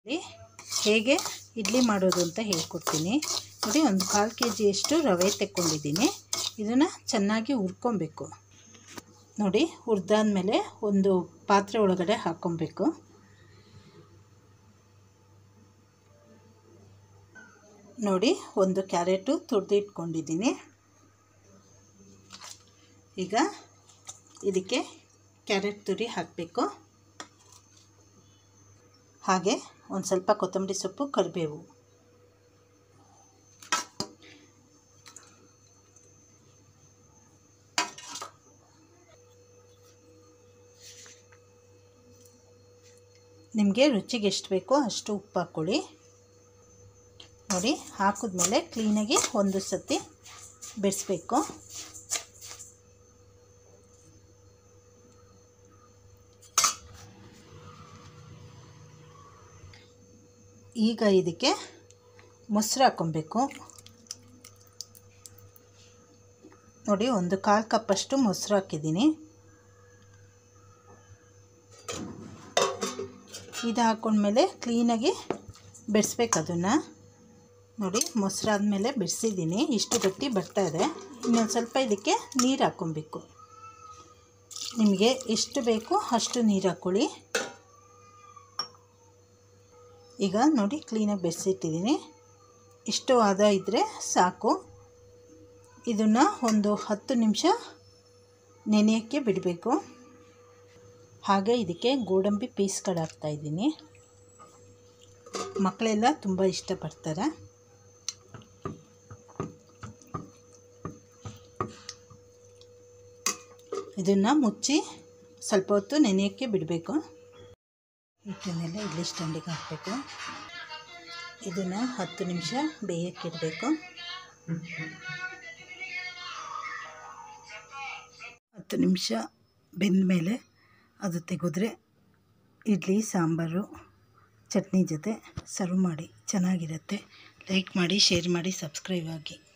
ಹೇಗೆ ಇಡ್ಲಿ ಮಾಡೋದು ಅಂತ ಹೇಳ್ಕೊಡ್ತೀನಿ ನೋಡಿ ಒಂದು ಕಾಲು ಕೆ ಜಿಯಷ್ಟು ರವೆ ತೆಕ್ಕೊಂಡಿದ್ದೀನಿ ಇದನ್ನು ಚೆನ್ನಾಗಿ ಹುರ್ಕೊಬೇಕು ನೋಡಿ ಹುರಿದಾದ್ಮೇಲೆ ಒಂದು ಪಾತ್ರೆ ಒಳಗಡೆ ಹಾಕ್ಕೊಬೇಕು ನೋಡಿ ಒಂದು ಕ್ಯಾರೆಟು ತುರಿದು ಇಟ್ಕೊಂಡಿದ್ದೀನಿ ಈಗ ಇದಕ್ಕೆ ಕ್ಯಾರೆಟ್ ತುರಿ ಹಾಕಬೇಕು ಹಾಗೆ ಒಂದು ಸ್ವಲ್ಪ ಕೊತ್ತಂಬರಿ ಸೊಪ್ಪು ಕರಿಬೇವು ನಿಮಗೆ ರುಚಿಗೆ ಎಷ್ಟು ಬೇಕೋ ಅಷ್ಟು ಉಪ್ಪು ಹಾಕ್ಕೊಳ್ಳಿ ನೋಡಿ ಹಾಕಿದ್ಮೇಲೆ ಕ್ಲೀನಾಗಿ ಒಂದು ಸತಿ ಬೆರೆಸ್ಬೇಕು ಈಗ ಇದಕ್ಕೆ ಮೊಸರು ಹಾಕ್ಕೊಬೇಕು ನೋಡಿ ಒಂದು ಕಾಲು ಕಪ್ಪಷ್ಟು ಮೊಸರು ಹಾಕಿದ್ದೀನಿ ಇದು ಹಾಕ್ಕೊಂಡ್ಮೇಲೆ ಕ್ಲೀನಾಗಿ ಬೆರೆಸ್ಬೇಕು ಅದನ್ನು ನೋಡಿ ಮೊಸರಾದ್ಮೇಲೆ ಬೆರೆಸಿದ್ದೀನಿ ಇಷ್ಟು ಗಟ್ಟಿ ಬರ್ತಾ ಇದೆ ಇನ್ನೊಂದು ಸ್ವಲ್ಪ ಇದಕ್ಕೆ ನೀರು ಹಾಕ್ಕೊಬೇಕು ನಿಮಗೆ ಎಷ್ಟು ಬೇಕು ಅಷ್ಟು ನೀರು ಹಾಕ್ಕೊಳ್ಳಿ ಈಗ ನೋಡಿ ಕ್ಲೀನಾಗಿ ಬೆರೆಸಿಟ್ಟಿದ್ದೀನಿ ಇಷ್ಟು ಆದ ಇದ್ದರೆ ಸಾಕು ಇದನ್ನು ಒಂದು ಹತ್ತು ನಿಮಿಷ ನೆನೆಯೋಕ್ಕೆ ಬಿಡಬೇಕು ಹಾಗೆ ಇದಕ್ಕೆ ಗೋಡಂಬಿ ಪೀಸ್ಗಳು ಹಾಕ್ತಾಯಿದ್ದೀನಿ ಮಕ್ಕಳೆಲ್ಲ ತುಂಬ ಇಷ್ಟಪಡ್ತಾರೆ ಇದನ್ನು ಮುಚ್ಚಿ ಸ್ವಲ್ಪ ಹೊತ್ತು ನೆನೆಯೋಕ್ಕೆ ಬಿಡಬೇಕು ಹಿಟ್ಟನ್ನೆಲ್ಲ ಇಡ್ಲಿ ಸ್ಟ್ಯಾಂಡಿಗೆ ಹಾಕಬೇಕು ಇದನ್ನು ಹತ್ತು ನಿಮಿಷ ಬೇಯಕ್ಕಿಡಬೇಕು ಹತ್ತು ನಿಮಿಷ ಬೆಂದ ಮೇಲೆ ಅದು ತೆಗೆದ್ರೆ ಇಡ್ಲಿ ಸಾಂಬಾರು ಚಟ್ನಿ ಜೊತೆ ಸರ್ವ್ ಮಾಡಿ ಚೆನ್ನಾಗಿರುತ್ತೆ ಲೈಕ್ ಮಾಡಿ ಶೇರ್ ಮಾಡಿ ಸಬ್ಸ್ಕ್ರೈಬ್ ಆಗಿ